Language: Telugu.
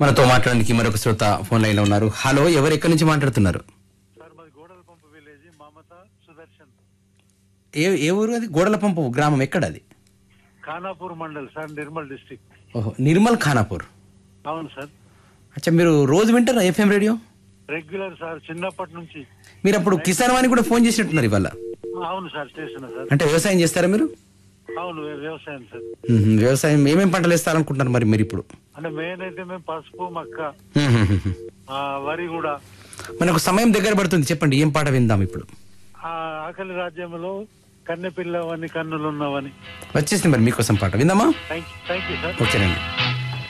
మనతో మాట్లాడడానికి మరొక శ్రోత ఫోన్ లైన్ లో ఉన్నారు హలో ఎవరు ఎక్కడి నుంచి మాట్లాడుతున్నారు సార్ మాది గోడల పంపు విలేజ్ మమత సుదర్శన్ ఏ ఏ ఊరు అది గోడల పంపు గ్రామం ఎక్కడ అది ఖానాపూర్ మండల్ సార్ నిర్మల్ డిస్టిక్ ఓహో నిర్మల్ ఖానాపూర్ అవును సార్ అచ్చా మీరు రోజు వింటారా ఎఫ్ఎం రేడియో రెగ్యులర్ సార్ చిన్నప్పటి నుంచి మీరు అప్పుడు కిసాన్ వాణి కూడా ఫోన్ చేసినట్టున్నారు ఇవాళ అవును సార్ చేసిన సార్ అంటే వ్యవసాయం చేస్తారా మీరు అవును వ్యవసాయం సార్ మ్మ్. వ్యవసాయం ఏమేం పంటలు వేస్తారనుకుంటున్నారు మరి మీరు ఇప్పుడు అంటే మెయిన్ అయితే మేము పసుపు మక్క మ్మ్. ఆ, వరి కూడా మనకు సమయం దగ్గర పడుతుంది చెప్పండి ఏం పాట విందాం ఇప్పుడు ఆ ఆకలి రాజ్యంలో కన్నె పిల్లవని కన్నులున్నవని వచ్చేసింది మరి మీకోసం పాట విందామా థ్యాంక్ థ్యాంక్ యూ సార్ ఓకేనండి